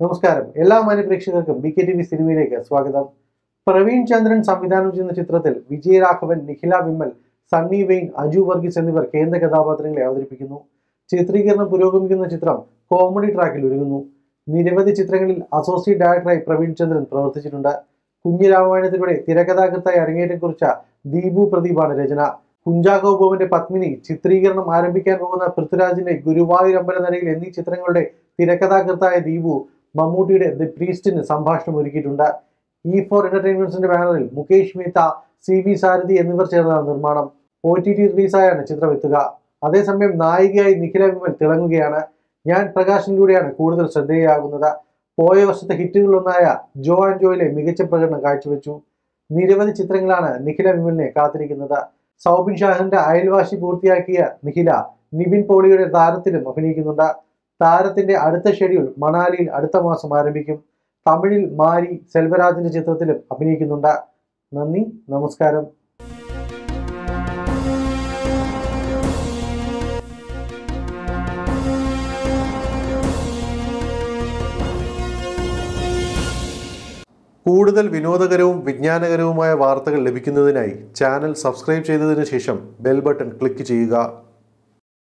നമസ്കാരം എല്ലാ മാന്യ പ്രേക്ഷകർക്കും ബി കെ ടി വി സിനിമയിലേക്ക് സ്വാഗതം പ്രവീൺ ചന്ദ്രൻ സംവിധാനം ചെയ്യുന്ന ചിത്രത്തിൽ വിജയരാഘവൻ നിഖില വിമൽ സണ്ണി വെയിൻ അജു വർഗീസ് എന്നിവർ കേന്ദ്ര കഥാപാത്രങ്ങളെ അവതരിപ്പിക്കുന്നു ചിത്രീകരണം പുരോഗമിക്കുന്ന ചിത്രം കോമഡി ട്രാക്കിൽ ഒരുങ്ങുന്നു നിരവധി ചിത്രങ്ങളിൽ അസോസിയേറ്റ് ഡയറക്ടറായി പ്രവീൺ ചന്ദ്രൻ പ്രവർത്തിച്ചിട്ടുണ്ട് കുഞ്ഞിരാമായണത്തിലൂടെ തിരക്കഥാകൃത്തായി അരങ്ങേറ്റം കുറിച്ച ദീപു പ്രദീപാണ് രചന കുഞ്ചാക്കോ ബോബന്റെ പത്മിനി ചിത്രീകരണം ആരംഭിക്കാൻ പോകുന്ന പൃഥ്വിരാജിന്റെ ഗുരുവായൂർ അമ്പലനടയിൽ എന്നീ ചിത്രങ്ങളുടെ തിരക്കഥാകൃത്തായ ദീപു മമ്മൂട്ടിയുടെ ദി പ്രീസ്റ്റിന് സംഭാഷണം ഒരുക്കിയിട്ടുണ്ട് ഇ ഫോർ എന്റർടൈൻമെന്റ്സിന്റെ ബാനറിൽ മുകേഷ് മേത്ത സി വി സാരഥി എന്നിവർ ചേർന്നാണ് നിർമ്മാണം ഒ ടി ടി റിലീസായാണ് ചിത്രം എത്തുക അതേസമയം നായികയായി നിഖില വിമൽ തിളങ്ങുകയാണ് ഞാൻ പ്രകാശനിലൂടെയാണ് കൂടുതൽ ശ്രദ്ധേയയാകുന്നത് പോയ വർഷത്തെ ഹിറ്റുകളിലൊന്നായ ജോ ആൻഡ് ജോയിലെ മികച്ച പ്രകടനം കാഴ്ചവെച്ചു നിരവധി ചിത്രങ്ങളാണ് നിഖില വിമലിനെ കാത്തിരിക്കുന്നത് സൗബിൻ ഷാഹിന്റെ അയൽവാസി പൂർത്തിയാക്കിയ നിഖില നിവിൻ പോളിയുടെ താരത്തിലും അഭിനയിക്കുന്നുണ്ട് താരത്തിന്റെ അടുത്ത ഷെഡ്യൂൾ മണാലിയിൽ അടുത്ത മാസം ആരംഭിക്കും തമിഴിൽ മാരി സെൽവരാജിന്റെ ചിത്രത്തിലും അഭിനയിക്കുന്നുണ്ട് നന്ദി നമസ്കാരം കൂടുതൽ വിനോദകരവും വിജ്ഞാനകരവുമായ വാർത്തകൾ ലഭിക്കുന്നതിനായി ചാനൽ സബ്സ്ക്രൈബ് ചെയ്തതിനു ശേഷം ബെൽ ബട്ടൺ ക്ലിക്ക് ചെയ്യുക